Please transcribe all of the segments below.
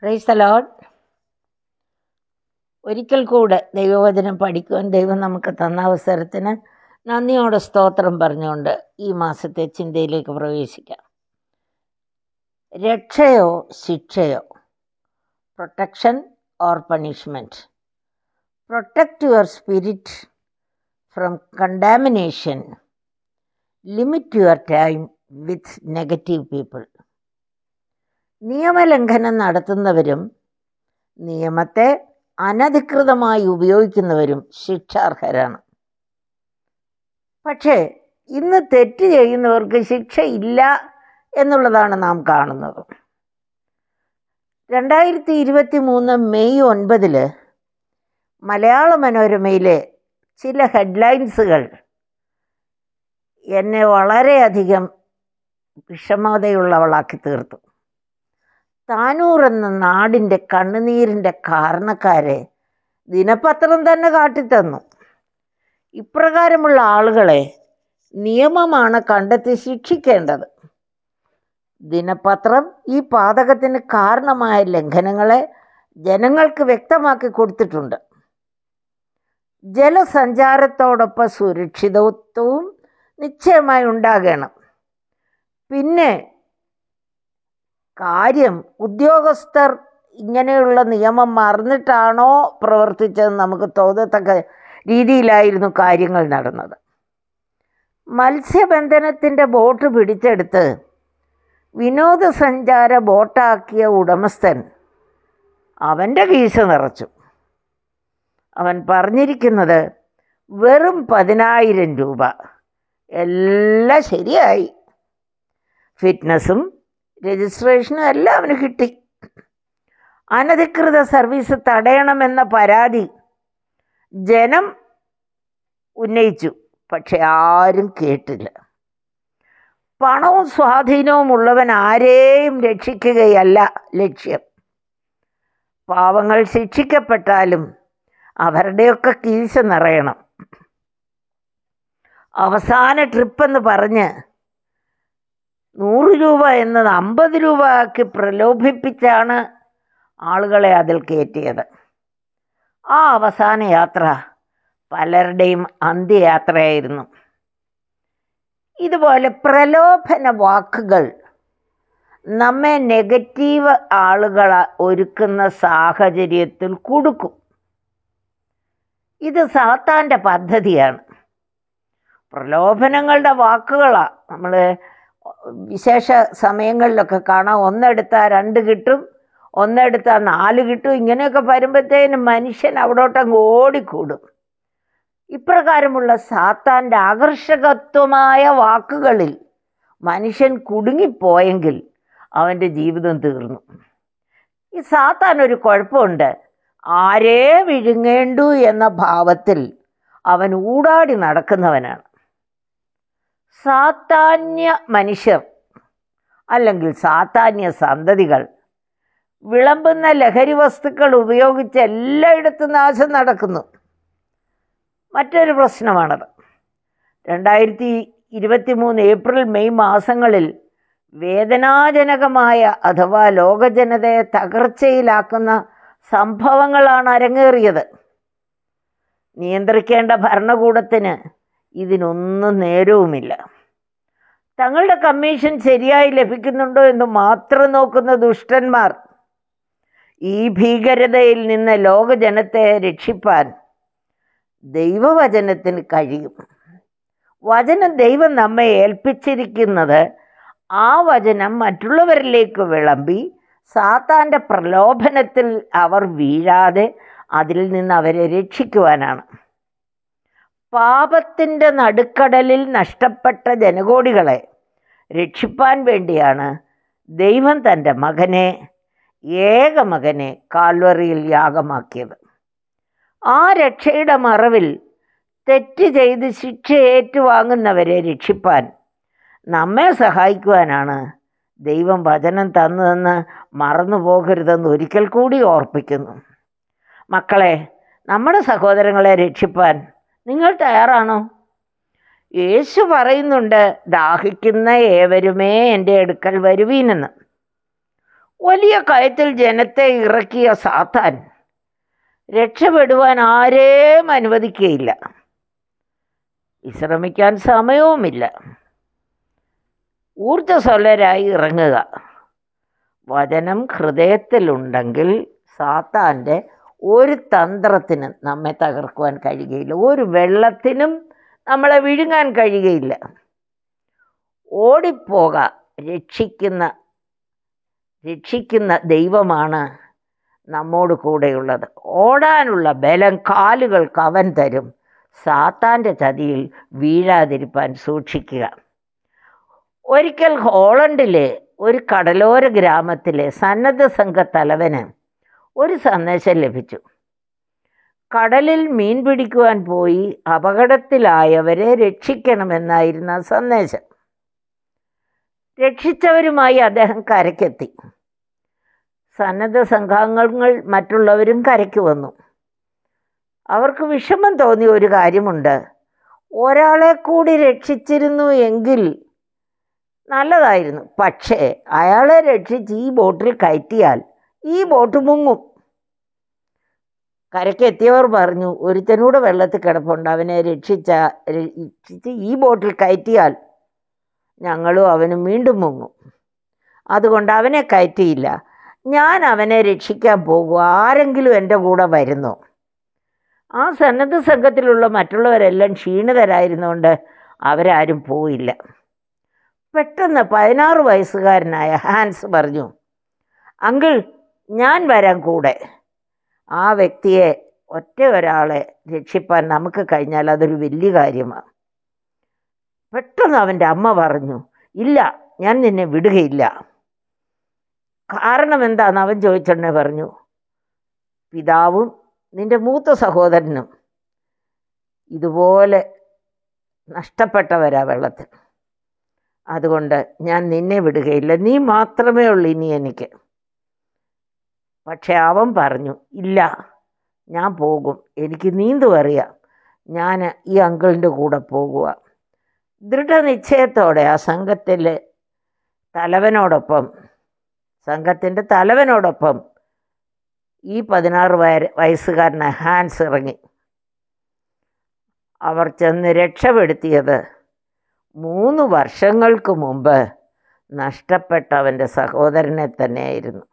praise the load ഒരിക്കൽ കൂടെ ദൈവവചനം പഠിക്കുവാൻ ദൈവം നമുക്ക് തന്ന അവസരത്തിന് നന്ദിയോടെ സ്തോത്രം പറഞ്ഞുകൊണ്ട് ഈ മാസത്തെ ചിന്തയിലേക്ക് പ്രവേശിക്കാം രക്ഷയോ ശിക്ഷയോ protection or punishment protect your spirit from contamination limit your time with negative people നിയമലംഘനം നടത്തുന്നവരും നിയമത്തെ അനധികൃതമായി ഉപയോഗിക്കുന്നവരും ശിക്ഷാർഹരാണ് പക്ഷേ ഇന്ന് തെറ്റ് ചെയ്യുന്നവർക്ക് ശിക്ഷയില്ല എന്നുള്ളതാണ് നാം കാണുന്നത് രണ്ടായിരത്തി ഇരുപത്തി മൂന്ന് മെയ് ഒൻപതില് മലയാള മനോരമയിലെ ചില ഹെഡ്ലൈൻസുകൾ എന്നെ വളരെയധികം വിഷമതയുള്ളവളാക്കി തീർത്തു താനൂർ എന്ന നാടിൻ്റെ കണ്ണുനീരിൻ്റെ കാരണക്കാരെ ദിനപത്രം തന്നെ കാട്ടിത്തന്നു ഇപ്രകാരമുള്ള ആളുകളെ നിയമമാണ് കണ്ടെത്തി ശിക്ഷിക്കേണ്ടത് ദിനപത്രം ഈ പാതകത്തിന് കാരണമായ ലംഘനങ്ങളെ ജനങ്ങൾക്ക് വ്യക്തമാക്കി കൊടുത്തിട്ടുണ്ട് ജലസഞ്ചാരത്തോടൊപ്പം സുരക്ഷിതത്വവും നിശ്ചയമായി ഉണ്ടാകണം പിന്നെ കാര്യം ഉദ്യോഗസ്ഥർ ഇങ്ങനെയുള്ള നിയമം മറന്നിട്ടാണോ പ്രവർത്തിച്ചതെന്ന് നമുക്ക് തോന്നത്തക്ക രീതിയിലായിരുന്നു കാര്യങ്ങൾ നടന്നത് മത്സ്യബന്ധനത്തിൻ്റെ ബോട്ട് പിടിച്ചെടുത്ത് വിനോദസഞ്ചാര ബോട്ടാക്കിയ ഉടമസ്ഥൻ അവൻ്റെ കീശ നിറച്ചു അവൻ പറഞ്ഞിരിക്കുന്നത് വെറും പതിനായിരം രൂപ എല്ലാം ശരിയായി ഫിറ്റ്നസ്സും രജിസ്ട്രേഷനും എല്ലാം അവന് കിട്ടി അനധികൃത സർവീസ് തടയണമെന്ന പരാതി ജനം ഉന്നയിച്ചു പക്ഷെ ആരും കേട്ടില്ല പണവും സ്വാധീനവും ഉള്ളവൻ ആരെയും രക്ഷിക്കുകയല്ല ലക്ഷ്യം പാവങ്ങൾ ശിക്ഷിക്കപ്പെട്ടാലും അവരുടെയൊക്കെ കീശ നിറയണം അവസാന ട്രിപ്പെന്ന് പറഞ്ഞ് നൂറ് രൂപ എന്നത് അമ്പത് രൂപ ആക്കി പ്രലോഭിപ്പിച്ചാണ് ആളുകളെ അതിൽ കയറ്റിയത് ആ അവസാന യാത്ര പലരുടെയും അന്ത്യയാത്രയായിരുന്നു ഇതുപോലെ പ്രലോഭന വാക്കുകൾ നമ്മെ നെഗറ്റീവ് ആളുകൾ ഒരുക്കുന്ന സാഹചര്യത്തിൽ കൊടുക്കും ഇത് സാത്താൻ്റെ പദ്ധതിയാണ് പ്രലോഭനങ്ങളുടെ വാക്കുകളാണ് നമ്മൾ വിശേഷ സമയങ്ങളിലൊക്കെ കാണാം ഒന്നെടുത്താൽ രണ്ട് കിട്ടും ഒന്നെടുത്താൽ നാല് കിട്ടും ഇങ്ങനെയൊക്കെ വരുമ്പോഴത്തേനും മനുഷ്യൻ അവിടോട്ടങ്ങ് ഓടിക്കൂടും ഇപ്രകാരമുള്ള സാത്താൻ്റെ ആകർഷകത്വമായ വാക്കുകളിൽ മനുഷ്യൻ കുടുങ്ങിപ്പോയെങ്കിൽ അവൻ്റെ ജീവിതം തീർന്നു ഈ സാത്താൻ ഒരു കുഴപ്പമുണ്ട് ആരേ വിഴുങ്ങേണ്ടു എന്ന ഭാവത്തിൽ അവൻ ഊടാടി നടക്കുന്നവനാണ് സാത്താന്യ മനുഷ്യർ അല്ലെങ്കിൽ സാത്താന്യ സന്തതികൾ വിളമ്പുന്ന ലഹരി വസ്തുക്കൾ ഉപയോഗിച്ച് എല്ലായിടത്തും നാശം നടക്കുന്നു മറ്റൊരു പ്രശ്നമാണത് രണ്ടായിരത്തി ഇരുപത്തി മൂന്ന് ഏപ്രിൽ മെയ് മാസങ്ങളിൽ വേദനാജനകമായ അഥവാ ലോകജനതയെ തകർച്ചയിലാക്കുന്ന സംഭവങ്ങളാണ് അരങ്ങേറിയത് നിയന്ത്രിക്കേണ്ട ഭരണകൂടത്തിന് ഇതിനൊന്നും നേരവുമില്ല തങ്ങളുടെ കമ്മീഷൻ ശരിയായി ലഭിക്കുന്നുണ്ടോ എന്ന് മാത്രം നോക്കുന്ന ദുഷ്ടന്മാർ ഈ ഭീകരതയിൽ നിന്ന് ലോകജനത്തെ രക്ഷിപ്പാൻ ദൈവവചനത്തിന് കഴിയും വചനം ദൈവം നമ്മെ ഏൽപ്പിച്ചിരിക്കുന്നത് ആ വചനം മറ്റുള്ളവരിലേക്ക് വിളമ്പി സാത്താൻ്റെ പ്രലോഭനത്തിൽ അവർ വീഴാതെ അതിൽ നിന്ന് അവരെ രക്ഷിക്കുവാനാണ് പാപത്തിൻ്റെ നടുക്കടലിൽ നഷ്ടപ്പെട്ട ജനകോടികളെ രക്ഷിപ്പാൻ വേണ്ടിയാണ് ദൈവം തൻ്റെ മകനെ ഏക മകനെ കാൽവറിയിൽ യാഗമാക്കിയത് ആ രക്ഷയുടെ മറവിൽ തെറ്റ് ചെയ്ത് ശിക്ഷ ഏറ്റുവാങ്ങുന്നവരെ രക്ഷിപ്പാൻ നമ്മെ സഹായിക്കുവാനാണ് ദൈവം വചനം തന്നതെന്ന് മറന്നു പോകരുതെന്ന് ഒരിക്കൽ കൂടി ഓർപ്പിക്കുന്നു മക്കളെ നമ്മുടെ സഹോദരങ്ങളെ രക്ഷിപ്പാൻ നിങ്ങൾ തയ്യാറാണോ യേശു പറയുന്നുണ്ട് ദാഹിക്കുന്ന ഏവരുമേ എൻ്റെ അടുക്കൽ വരുവീനെന്ന് വലിയ കയത്തിൽ ജനത്തെ ഇറക്കിയ സാത്താൻ രക്ഷപ്പെടുവാൻ ആരെയും അനുവദിക്കുകയില്ല വിശ്രമിക്കാൻ സമയവുമില്ല ഊർജ്ജസ്വലരായി ഇറങ്ങുക വചനം ഹൃദയത്തിലുണ്ടെങ്കിൽ സാത്താൻ്റെ ഒരു തന്ത്രത്തിന് നമ്മെ തകർക്കുവാൻ കഴിയുകയില്ല ഒരു വെള്ളത്തിനും നമ്മളെ വിഴുങ്ങാൻ കഴിയുകയില്ല ഓടിപ്പോക രക്ഷിക്കുന്ന രക്ഷിക്കുന്ന ദൈവമാണ് നമ്മോട് കൂടെയുള്ളത് ഓടാനുള്ള ബലം കാലുകൾക്ക് അവൻ തരും സാത്താൻ്റെ ചതിയിൽ വീഴാതിരിപ്പാൻ സൂക്ഷിക്കുക ഒരിക്കൽ ഹോളണ്ടിലെ ഒരു കടലോര ഗ്രാമത്തിലെ സന്നദ്ധ സംഘ തലവന് ഒരു സന്ദേശം ലഭിച്ചു കടലിൽ മീൻ പിടിക്കുവാൻ പോയി അപകടത്തിലായവരെ രക്ഷിക്കണമെന്നായിരുന്നു ആ സന്ദേശം രക്ഷിച്ചവരുമായി അദ്ദേഹം കരയ്ക്കെത്തി സന്നദ്ധ സംഘാംഗങ്ങൾ മറ്റുള്ളവരും കരയ്ക്ക് വന്നു അവർക്ക് വിഷമം തോന്നിയ ഒരു കാര്യമുണ്ട് ഒരാളെ കൂടി രക്ഷിച്ചിരുന്നു എങ്കിൽ നല്ലതായിരുന്നു പക്ഷേ അയാളെ രക്ഷിച്ച് ഈ ബോട്ടിൽ കയറ്റിയാൽ ഈ ബോട്ട് മുങ്ങും കരയ്ക്കെത്തിയവർ പറഞ്ഞു ഒരുത്തനൂടെ വെള്ളത്തിൽ കിടപ്പുണ്ട് അവനെ രക്ഷിച്ച രക്ഷിച്ച് ഈ ബോട്ടിൽ കയറ്റിയാൽ ഞങ്ങളും അവനും വീണ്ടും മുങ്ങും അതുകൊണ്ട് അവനെ കയറ്റിയില്ല ഞാൻ അവനെ രക്ഷിക്കാൻ പോകും ആരെങ്കിലും എൻ്റെ കൂടെ വരുന്നു ആ സന്നദ്ധ സംഘത്തിലുള്ള മറ്റുള്ളവരെല്ലാം ക്ഷീണിതരായിരുന്നുകൊണ്ട് അവരാരും പോയില്ല പെട്ടെന്ന് പതിനാറ് വയസ്സുകാരനായ ഹാൻസ് പറഞ്ഞു അങ്കിൾ ഞാൻ വരാൻ കൂടെ ആ വ്യക്തിയെ ഒറ്റ ഒരാളെ രക്ഷിപ്പാൻ നമുക്ക് കഴിഞ്ഞാൽ അതൊരു വലിയ കാര്യമാണ് പെട്ടെന്ന് അവൻ്റെ അമ്മ പറഞ്ഞു ഇല്ല ഞാൻ നിന്നെ വിടുകയില്ല കാരണം എന്താന്ന് അവൻ ചോദിച്ചെന്നെ പറഞ്ഞു പിതാവും നിന്റെ മൂത്ത സഹോദരനും ഇതുപോലെ നഷ്ടപ്പെട്ടവരാ വെള്ളത്തിൽ അതുകൊണ്ട് ഞാൻ നിന്നെ വിടുകയില്ല നീ മാത്രമേ ഉള്ളൂ ഇനി എനിക്ക് പക്ഷെ അവൻ പറഞ്ഞു ഇല്ല ഞാൻ പോകും എനിക്ക് നീന്തും അറിയാം ഞാൻ ഈ അങ്കിളിൻ്റെ കൂടെ പോകുക ദൃഢനിശ്ചയത്തോടെ ആ സംഘത്തിലെ തലവനോടൊപ്പം സംഘത്തിൻ്റെ തലവനോടൊപ്പം ഈ പതിനാറ് വയ വയസ്സുകാരനായ ഹാൻസ് ഇറങ്ങി അവർ ചെന്ന് രക്ഷപ്പെടുത്തിയത് മൂന്ന് വർഷങ്ങൾക്ക് മുമ്പ് നഷ്ടപ്പെട്ട അവൻ്റെ സഹോദരനെ തന്നെയായിരുന്നു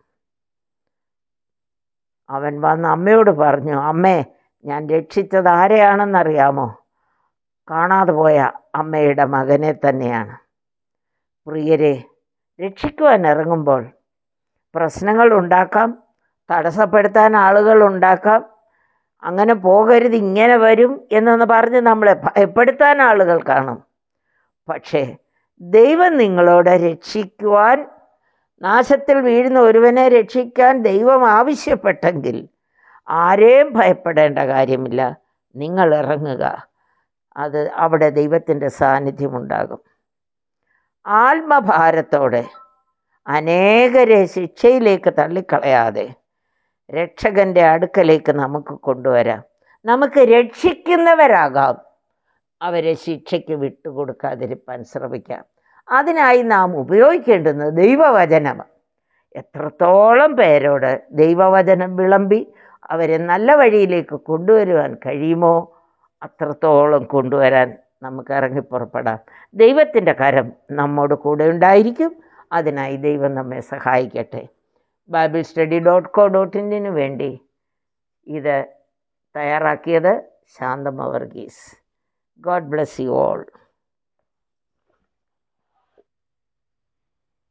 അവൻ വന്ന് അമ്മയോട് പറഞ്ഞു അമ്മേ ഞാൻ രക്ഷിച്ചത് ആരെയാണെന്നറിയാമോ കാണാതെ പോയ അമ്മയുടെ മകനെ തന്നെയാണ് പ്രിയരെ രക്ഷിക്കുവാൻ ഇറങ്ങുമ്പോൾ പ്രശ്നങ്ങൾ ഉണ്ടാക്കാം തടസ്സപ്പെടുത്താൻ ആളുകൾ ഉണ്ടാക്കാം അങ്ങനെ പോകരുത് ഇങ്ങനെ വരും എന്നൊന്ന് പറഞ്ഞ് നമ്മളെ ഭയപ്പെടുത്താൻ ആളുകൾ കാണും പക്ഷേ ദൈവം നിങ്ങളോട് രക്ഷിക്കുവാൻ നാശത്തിൽ വീഴുന്ന ഒരുവനെ രക്ഷിക്കാൻ ദൈവം ആവശ്യപ്പെട്ടെങ്കിൽ ആരെയും ഭയപ്പെടേണ്ട കാര്യമില്ല നിങ്ങൾ ഇറങ്ങുക അത് അവിടെ ദൈവത്തിൻ്റെ സാന്നിധ്യമുണ്ടാകും ആത്മഭാരത്തോടെ അനേകരെ ശിക്ഷയിലേക്ക് തള്ളിക്കളയാതെ രക്ഷകൻ്റെ അടുക്കലേക്ക് നമുക്ക് കൊണ്ടുവരാം നമുക്ക് രക്ഷിക്കുന്നവരാകാം അവരെ ശിക്ഷയ്ക്ക് വിട്ടുകൊടുക്കാതിരിക്കാൻ ശ്രമിക്കാം അതിനായി നാം ഉപയോഗിക്കേണ്ടുന്നത് ദൈവവചനം എത്രത്തോളം പേരോട് ദൈവവചനം വിളമ്പി അവരെ നല്ല വഴിയിലേക്ക് കൊണ്ടുവരുവാൻ കഴിയുമോ അത്രത്തോളം കൊണ്ടുവരാൻ നമുക്ക് ഇറങ്ങിപ്പുറപ്പെടാം ദൈവത്തിൻ്റെ കരം നമ്മോട് കൂടെ ഉണ്ടായിരിക്കും അതിനായി ദൈവം നമ്മെ സഹായിക്കട്ടെ Bible study dot co dot ഇന്നിന് വേണ്ടി ഇത് തയ്യാറാക്കിയത് Shanthama Varghese God bless you all